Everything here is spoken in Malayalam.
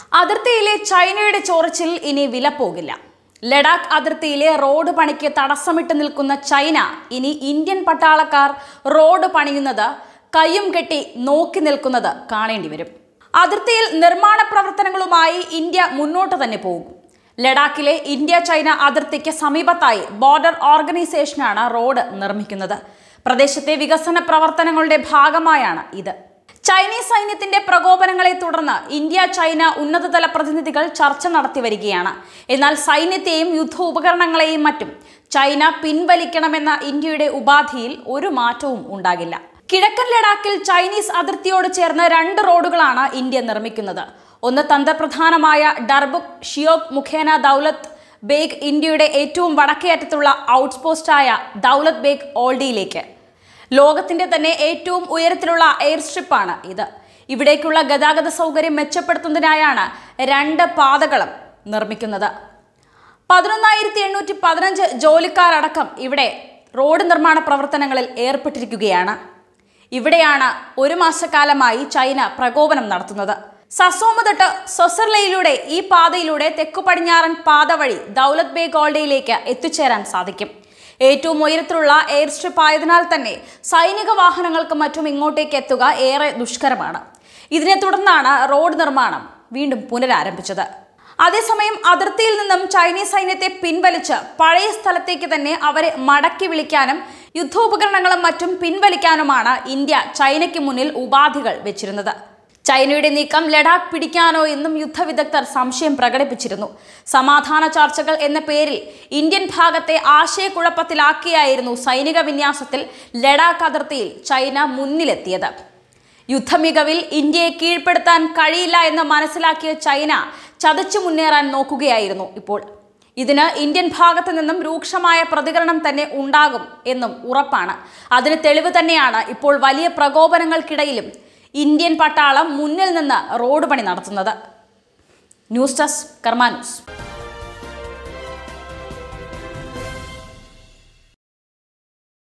അതിർത്തിയിലെ ചൈനയുടെ ചോർച്ചിൽ ഇനി വില പോകില്ല ലഡാക്ക് അതിർത്തിയിലെ റോഡ് പണിക്ക് തടസ്സമിട്ട് നിൽക്കുന്ന ചൈന ഇനി ഇന്ത്യൻ പട്ടാളക്കാർ റോഡ് പണിയുന്നത് കയ്യും കെട്ടി നോക്കി നിൽക്കുന്നത് കാണേണ്ടി വരും അതിർത്തിയിൽ നിർമ്മാണ പ്രവർത്തനങ്ങളുമായി ഇന്ത്യ മുന്നോട്ട് തന്നെ പോകും ലഡാക്കിലെ ഇന്ത്യ ചൈന അതിർത്തിക്ക് സമീപത്തായി ബോർഡർ ഓർഗനൈസേഷനാണ് റോഡ് നിർമ്മിക്കുന്നത് പ്രദേശത്തെ വികസന പ്രവർത്തനങ്ങളുടെ ഭാഗമായാണ് ഇത് ചൈനീസ് സൈന്യത്തിന്റെ പ്രകോപനങ്ങളെ തുടർന്ന് ഇന്ത്യ ചൈന ഉന്നതതല പ്രതിനിധികൾ ചർച്ച നടത്തി വരികയാണ് എന്നാൽ സൈന്യത്തെയും യുദ്ധ ഉപകരണങ്ങളെയും മറ്റും ചൈന പിൻവലിക്കണമെന്ന ഇന്ത്യയുടെ ഉപാധിയിൽ ഒരു മാറ്റവും ഉണ്ടാകില്ല കിഴക്കൻ ലഡാക്കിൽ ചൈനീസ് അതിർത്തിയോട് ചേർന്ന് രണ്ട് റോഡുകളാണ് ഇന്ത്യ നിർമ്മിക്കുന്നത് ഒന്ന് തന്ത്രപ്രധാനമായ ഡർബുക് ഷിയോക് മുഖേന ദൗലത്ത് ബേഗ് ഇന്ത്യയുടെ ഏറ്റവും വടക്കേ അറ്റത്തുള്ള ഔട്ട്പോസ്റ്റായ ദൗലത്ത് ബേഗ് ഓൾഡിയിലേക്ക് ലോകത്തിന്റെ തന്നെ ഏറ്റവും ഉയരത്തിലുള്ള എയർ സ്ട്രിപ്പാണ് ഇത് ഇവിടേക്കുള്ള ഗതാഗത സൗകര്യം മെച്ചപ്പെടുത്തുന്നതിനായാണ് രണ്ട് പാതകളും നിർമ്മിക്കുന്നത് പതിനൊന്നായിരത്തി എണ്ണൂറ്റി പതിനഞ്ച് ജോലിക്കാരടക്കം ഇവിടെ റോഡ് നിർമ്മാണ പ്രവർത്തനങ്ങളിൽ ഏർപ്പെട്ടിരിക്കുകയാണ് ഇവിടെയാണ് ഒരു മാസക്കാലമായി ചൈന പ്രകോപനം നടത്തുന്നത് സസോമ തൊട്ട് സൊസർലയിലൂടെ ഈ പാതയിലൂടെ തെക്കു പടിഞ്ഞാറൻ പാത വഴി ദൗലത് ബേ ഗോൾഡയിലേക്ക് എത്തിച്ചേരാൻ സാധിക്കും ഏറ്റവും ഉയരത്തിലുള്ള എയർ സ്ട്രിപ്പ് ആയതിനാൽ തന്നെ സൈനിക വാഹനങ്ങൾക്ക് മറ്റും ഇങ്ങോട്ടേക്ക് എത്തുക ഏറെ ദുഷ്കരമാണ് ഇതിനെ തുടർന്നാണ് റോഡ് നിർമ്മാണം വീണ്ടും പുനരാരംഭിച്ചത് അതേസമയം അതിർത്തിയിൽ നിന്നും ചൈനീസ് സൈന്യത്തെ പിൻവലിച്ച് പഴയ സ്ഥലത്തേക്ക് തന്നെ അവരെ മടക്കി വിളിക്കാനും യുദ്ധോപകരണങ്ങളും മറ്റും പിൻവലിക്കാനുമാണ് ഇന്ത്യ ചൈനയ്ക്ക് മുന്നിൽ ഉപാധികൾ വെച്ചിരുന്നത് ചൈനയുടെ നീക്കം ലഡാക്ക് പിടിക്കാനോ എന്നും യുദ്ധവിദഗ്ധർ സംശയം പ്രകടിപ്പിച്ചിരുന്നു സമാധാന ചർച്ചകൾ എന്ന പേരിൽ ഇന്ത്യൻ ഭാഗത്തെ ആശയക്കുഴപ്പത്തിലാക്കിയായിരുന്നു സൈനിക വിന്യാസത്തിൽ ലഡാക്ക് അതിർത്തിയിൽ ചൈന മുന്നിലെത്തിയത് യുദ്ധമികവിൽ ഇന്ത്യയെ കീഴ്പ്പെടുത്താൻ കഴിയില്ല എന്ന് മനസ്സിലാക്കിയ ചൈന ചതച്ചു മുന്നേറാൻ നോക്കുകയായിരുന്നു ഇപ്പോൾ ഇതിന് ഇന്ത്യൻ ഭാഗത്ത് നിന്നും രൂക്ഷമായ പ്രതികരണം തന്നെ ഉണ്ടാകും എന്നും ഉറപ്പാണ് അതിന് തെളിവ് തന്നെയാണ് ഇപ്പോൾ വലിയ പ്രകോപനങ്ങൾക്കിടയിലും ഇന്ത്യൻ പട്ടാളം മുന്നിൽ നിന്ന് റോഡ് പണി നടത്തുന്നത് ന്യൂസ് ഡെസ്ക് കർമാ ന്യൂസ്